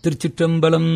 திருச்சிற்றம்பலம்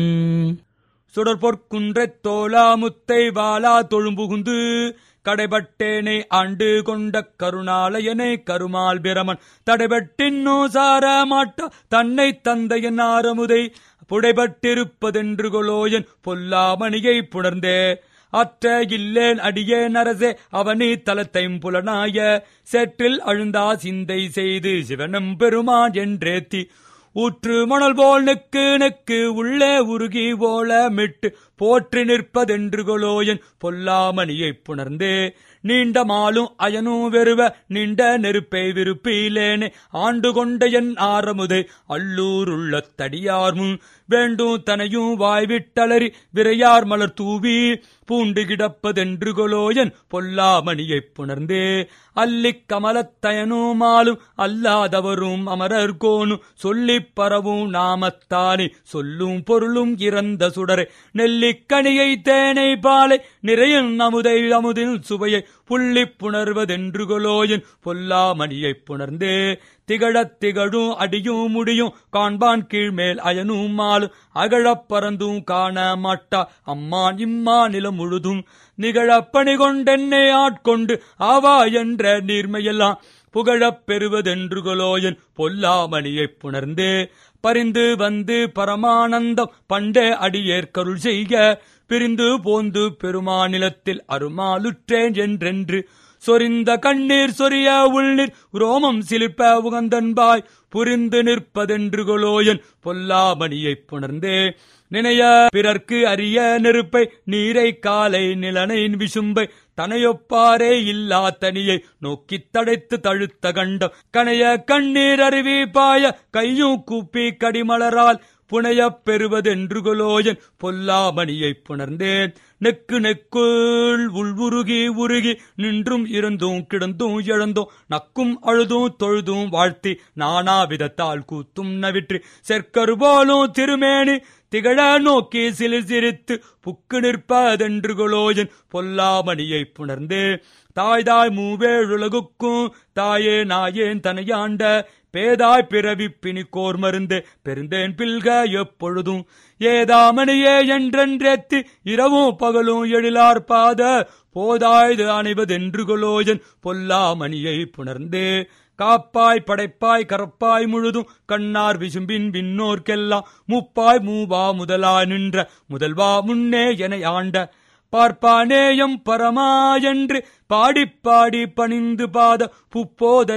சுடற்பொற்குன்றைத் தோலா முத்தை வாலா தொழும்புகுந்து கடைபட்டேனை ஆண்டு கொண்ட கருணாலயனை கருமால் பிரமன் தடைபட்டின்னோ சார மாட்டா தன்னை தந்தையன் ஆரமுதை புடைபட்டிருப்பதென்று கொலோயன் பொல்லாமணியை புணர்ந்தே அற்ற இல்லேன் அடியேன் அரசே அவனி தலத்தைம் புலனாய சேற்றில் அழுந்தா சிந்தை செய்து சிவனும் பெருமான் என்றேத்தி ஊற்று மணல் போல் நெக்கு நெக்கு உள்ளே உருகி ஓல மிட்டு போற்றி நிற்பதென்று கொலோயன் பொல்லாமணியைப் புணர்ந்தே நீண்ட மாலும் அயனும் வெறுவ நீண்ட நெருப்பை விருப்பிலேனே ஆண்டு கொண்ட என் ஆரமுதை அல்லூருள்ள தடியார் முன் வேண்டும் தனையும் வாய்விட்டளறி விரையார் மலர் தூவி பூண்டு கிடப்பதென்று கொலோயன் பொல்லாமணியைப் புணர்ந்தே அல்லிக் கமலத்தயனுமாலும் அல்லாதவரும் அமரர் கோனும் சொல்லிப் பரவும் நாமத்தானே சொல்லும் பொருளும் இறந்த சுடரை நெல்லிக்கனியை தேனை பாலை நிறையும் அமுதை அமுதின் சுவையை புள்ளிப் புணர்வதென்று கொலோயன் பொல்லாமணியைப் புணர்ந்தே திகழத் திகழும் அடியும் முடியும் காண்பான் கீழ்மேல் அயனும் மாலும் அகழப் பறந்தும் காண மாட்டா அம்மான் இம்மா நிலம் முழுதும் நிகழப் பணி கொண்டென்னை ஆட்கொண்டு ஆவா என்ற நீர்மையெல்லாம் புகழப் பெறுவதென்று கொலோயன் பொல்லாமணியைப் புணர்ந்தே பரிந்து வந்து பரமானந்தம் பண்டே அடியேற்கருள் செய்க பிரிந்து போந்து பெருமாநிலத்தில் அருமாலுற்றேன் என்றென்று சொரிந்த கண்ணீர் சொரிய உள்நீர் ரோமம் சிலிர்ப்ப உகந்தன்பாய் புரிந்து நிற்பதென்று கொலோயன் பொல்லாமணியைப் புணர்ந்தே நினைய பிறர்க்கு அரிய நெருப்பை நீரை காலை நிலனையின் விசும்பை தனையொப்பாரே இல்லா தனியை நோக்கித் தடைத்து தழுத்த கண்டம் கனைய கண்ணீர் அருவி பாய கையும் கூப்பி கடிமலரால் புனையப் பெறுவதென்று கொலோயன் பொல்லாமணியைப் புணர்ந்தேன் நெக்கு நெக்குள் உள்வுருகி உருகி நின்றும் இருந்தும் கிடந்தும் இழந்தும் நக்கும் அழுதும் தொழுதும் வாழ்த்தி நானா விதத்தால் கூத்தும் நவிற்றி செற்கரு போலும் திருமேனி திகழ நோக்கி சிலிர் சிரித்து புக்கு நிற்பதென்று கொலோயன் பொல்லாமணியைப் புணர்ந்தே தாய்தாய் மூவேழுலகுக்கும் தாயே நாயேன் தனையாண்ட பேதாய் பிறவி பிணிக்கோர் மருந்து பெருந்தேன் பில்க எப்பொழுதும் ஏதாமணியே என்றென்றேத்தி இரவும் பகலும் எழிலார் பாத போதாய்து அணைவதென்று கொலோயன் பொல்லாமணியை புணர்ந்தே காப்பாய் படைப்பாய் கரப்பாய் முழுதும் கண்ணார் விசும்பின் விண்ணோர்க்கெல்லாம் முப்பாய் மூவா முதலா நின்ற முதல்வா முன்னே என ஆண்ட பார்ப்பானேயம் பரமாயென்று பாடிப் பாடி பணிந்து பாத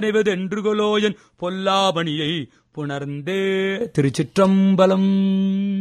புப்போதனைவதென்று கொலோயன் பொல்லாமணியை புணர்ந்தே திருச்சிற்றம்பலம்